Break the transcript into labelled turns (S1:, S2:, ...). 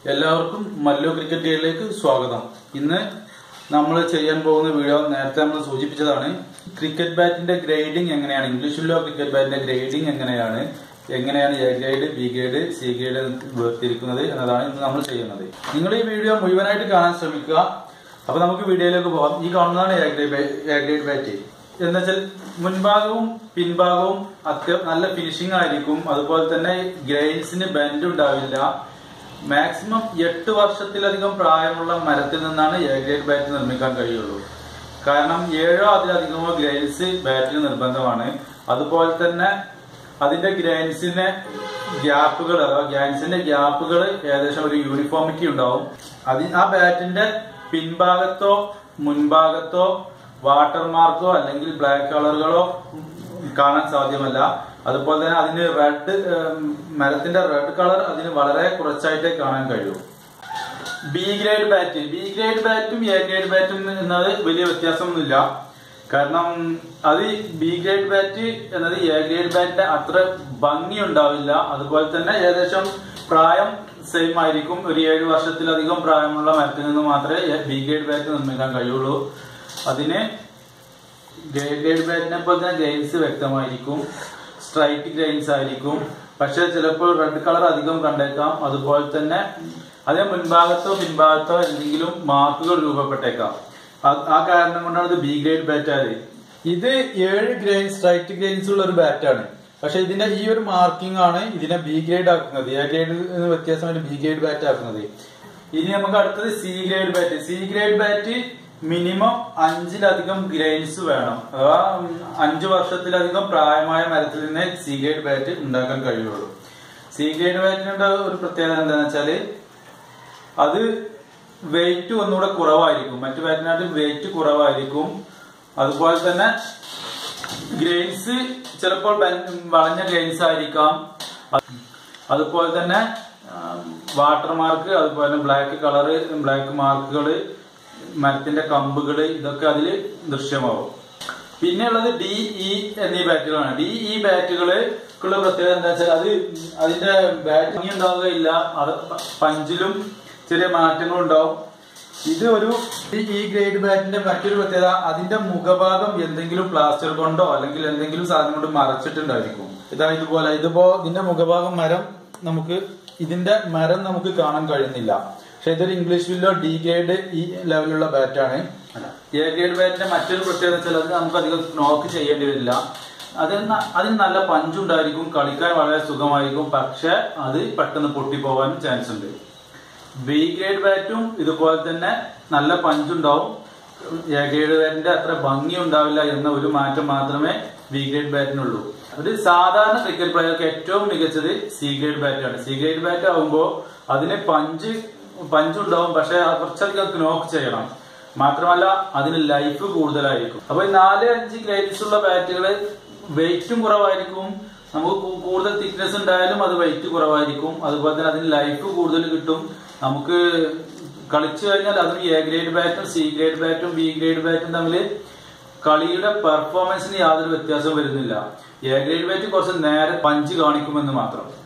S1: എല്ലാവർക്കും മല്ലു ക്രിക്കറ്റ് ഗെയിമിലേക്ക് സ്വാഗതം ഇന്ന് നമ്മൾ ചെയ്യാൻ പോകുന്ന വീഡിയോ നേരത്തെ നമ്മൾ സൂചിപ്പിച്ചതാണ് ക്രിക്കറ്റ് ബാറ്റിന്റെ ഗ്രേഡിംഗ് എങ്ങനെയാണ് ഇംഗ്ലീഷിലോ ക്രിക്കറ്റ് ബാറ്റിന്റെ ഗ്രേഡിംഗ് എങ്ങനെയാണ് എങ്ങനെയാണ് A grade B grade C grade വേർതിരിക്കുന്നത് എന്നതാണ് ഇന്ന് നമ്മൾ ചെയ്യുന്നത് നിങ്ങൾ ഈ വീഡിയോ മുഴുവനായിട്ട് കാണാൻ ശ്രമിക്കുക അപ്പൊ നമുക്ക് വീഡിയോയിലേക്ക് പോകാം ഈ കാണുന്നതാണ് A grade A grade bat എന്നുവെച്ചാൽ മുൻഭാഗവും പിൻഭാഗവും അത്യ നല്ല ഫിനിഷിംഗ് ആയിരിക്കും അതുപോലെ തന്നെ ഗ്രൈൻസിന് ബെൻഡ് ഉണ്ടാവില്ല മാക്സിമം എട്ട് വർഷത്തിലധികം പ്രായമുള്ള മരത്തിൽ നിന്നാണ് എ ഗ്രേഡ് ബാറ്റ് നിർമ്മിക്കാൻ കഴിയുള്ളൂ കാരണം ഏഴോ അതിലധികമോ ഗ്രൈൻസ് ബാറ്റിന് നിർബന്ധമാണ് അതുപോലെ തന്നെ അതിന്റെ ഗ്രൈൻസിന്റെ ഗ്യാപ്പുകൾ അഥവാ ഗ്രൈൻസിന്റെ ഗ്യാപ്പുകൾ ഏകദേശം ഒരു യൂണിഫോമിറ്റി ഉണ്ടാവും അത് ആ ബാറ്റിന്റെ പിൻഭാഗത്തോ മുൻഭാഗത്തോ വാട്ടർമാർക്കോ അല്ലെങ്കിൽ ബ്ലാക്ക് കളറുകളോ കാണാൻ സാധ്യമല്ല അതുപോലെ തന്നെ അതിന് റെഡ് മരത്തിന്റെ റെഡ് കളർ അതിന് വളരെ കുറച്ചായിട്ടേ കാണാൻ കഴിയൂ B grade bat B grade ബാറ്റും എ ഗ്രേഡ് ബാറ്റും എന്നത് വലിയ വ്യത്യാസമൊന്നുമില്ല കാരണം അത് ബി ഗ്രേഡ് ബാറ്റ് എന്നത് എ ഗ്രേഡ് ബാറ്റിന്റെ അത്ര ഭംഗി ഉണ്ടാവില്ല അതുപോലെ തന്നെ ഏകദേശം പ്രായം സെയിം ആയിരിക്കും ഒരു ഏഴ് വർഷത്തിലധികം പ്രായമുള്ള മരത്തിൽ നിന്ന് മാത്രമേ ബി ഗ്രേഡ് ബാറ്റ് നിർമ്മിക്കാൻ കഴിയുള്ളൂ അതിന് ഗ്രേഡ് ഗ്രേഡ് ബാറ്റിനെ പോലെ തന്നെ ഗ്രൈൻസ് വ്യക്തമായിരിക്കും സ്ട്രൈറ്റ് ഗ്രൈൻസ് ആയിരിക്കും പക്ഷെ ചിലപ്പോൾ റെഡ് കളർ അധികം കണ്ടേക്കാം അതുപോലെ തന്നെ അതിന് മുൻഭാഗത്തോ പിൻഭാഗത്തോ എന്തെങ്കിലും മാർക്കുകൾ രൂപപ്പെട്ടേക്കാം ആ- ആ കാരണം കൊണ്ടാണ് ഇത് ബി ഗ്രേഡ് ബാറ്റ് ആയത് ഇത് ഏഴ് ഗ്രൈൻ സ്ട്രൈറ്റ് ഗ്രൈൻസ് ഉള്ള ഒരു ബാറ്റാണ് പക്ഷെ ഇതിന്റെ ഈ ഒരു മാർക്കിംഗ് ആണ് ഇതിനെ ബി ഗ്രേഡ് ആക്കുന്നത് എ ഗ്രേഡ് വ്യത്യാസമായിട്ട് ബി ഗ്രേഡ് ബാറ്റ് ആക്കുന്നത് ഇനി നമുക്ക് അടുത്തത് C grade bat C grade bat minimum അഞ്ചിലധികം ഗ്രൈൻസ് വേണം അഥവാ ഉം, അഞ്ചു വർഷത്തിലധികം പ്രായമായ മരത്തിൽ നിന്ന് സി ഗ്രേഡ് ബാറ്റ് ഉണ്ടാക്കാൻ കഴിയുള്ളൂ സി ഗ്രേഡ് ബാറ്റിനുള്ള ഒരു പ്രത്യേകത എന്താണെന്ന് വെച്ചാല് അത് വെയിറ്റ് ഒന്നുകൂടെ കുറവായിരിക്കും മറ്റു ബാറ്റിനായിട്ട് വെയിറ്റ് കുറവായിരിക്കും അതുപോലെ തന്നെ ഗ്രൈൻസ് ചിലപ്പോൾ ബൻ- വളഞ്ഞ ഗ്രൈൻസ് ആയിരിക്കാം അത് അതുപോലെ തന്നെ വാട്ടർ മാർക്ക് അതുപോലെ തന്നെ ബ്ലാക്ക് കളറ് ബ്ലാക്ക് മാർക്കുകള് മരത്തിന്റെ കമ്പുകള് ഇതൊക്കെ അതിൽ ദൃശ്യമാവും പിന്നെ ഉള്ളത് ഡി ഇ എന്നീ ബാറ്റുകളാണ് ഡി ഇ ബാറ്റുകൾക്കുള്ള പ്രത്യേകത എന്താ വെച്ചാൽ അത് അതിന്റെ ബാറ്റ് ഭംഗി ഉണ്ടാവുകയില്ല അത് പഞ്ചിലും ചെറിയ മാറ്റങ്ങൾ ഉണ്ടാവും ഇത് ഒരു ഈ ഗ്രേഡ് ബാറ്റിന്റെ മറ്റൊരു പ്രത്യേകത അതിന്റെ മുഖഭാഗം എന്തെങ്കിലും പ്ലാസ്റ്റർ കൊണ്ടോ അല്ലെങ്കിൽ എന്തെങ്കിലും സാധനം കൊണ്ട് മറച്ചിട്ടുണ്ടായിരിക്കും ഇതാ ഇതുപോലെ ഇതിപ്പോ ഇതിന്റെ മുഖഭാഗം മരം നമുക്ക് ഇതിന്റെ മരം നമുക്ക് കാണാൻ കഴിയുന്നില്ല പക്ഷെ ഇതൊരു ഇംഗ്ലീഷ് വില്ലോ ഡി ഗ്രേഡ് ഈ ലെവലുള്ള ബാറ്റാണ് എ ഗ്രേഡ് ബാറ്റിന്റെ മറ്റൊരു പ്രത്യേകത വെച്ചാൽ അത് നമുക്ക് അധികം നോക്ക് ചെയ്യേണ്ടി വരില്ല അതിന് ന- അതിന് നല്ല പഞ്ചുണ്ടായിരിക്കും കളിക്കാൻ വളരെ സുഖമായിരിക്കും പക്ഷെ അത് പെട്ടെന്ന് പൊട്ടിപ്പോവാനും ചാൻസ് ഉണ്ട് ബി ഗ്രേഡ് ബാറ്റും ഇതുപോലെ തന്നെ നല്ല പഞ്ചുണ്ടാവും എ ഗ്രേഡ് ബാറ്റിന്റെ അത്ര ഭംഗി ഉണ്ടാവില്ല എന്ന ഒരു മാറ്റം മാത്രമേ ബി ഗ്രേഡ് ബാറ്റിനുള്ളൂ ഒരു സാധാരണ ക്രിക്കറ്റ് പ്ലെയർക്ക് ഏറ്റവും മികച്ചത് സി ഗ്രേഡ് ബാറ്റാണ് സി ഗ്രേഡ് ബാറ്റ് ആവുമ്പോൾ അതിന് പഞ്ച് പഞ്ചുണ്ടാവും പക്ഷെ അത് കുറച്ചധികം നോക്ക് ചെയ്യണം മാത്രമല്ല അതിന് ലൈഫ് കൂടുതലായിരിക്കും അപ്പൊ ഈ നാല് അഞ്ച് ഗ്രേഡ്സ് ഉള്ള ബാറ്റുകൾ വെയിറ്റും കുറവായിരിക്കും നമുക്ക് കൂ- കൂടുതൽ തിക്നെസ് ഉണ്ടായാലും അത് വെയിറ്റ് കുറവായിരിക്കും അതുപോലെ തന്നെ അതിന് ലൈഫ് കൂടുതൽ കിട്ടും നമുക്ക് കളിച്ചു കഴിഞ്ഞാൽ അതും എ ഗ്രേഡ് ബാറ്റും സി ഗ്രേഡ് ബാറ്റും ബി ഗ്രേഡ് ബാറ്റും തമ്മിൽ കളിയുടെ പെർഫോമൻസിന് യാതൊരു വ്യത്യാസവും വരുന്നില്ല എ ഗ്രേഡ് ബാറ്റ് കുറച്ച് നേരെ പഞ്ച് കാണിക്കുമെന്ന് മാത്രം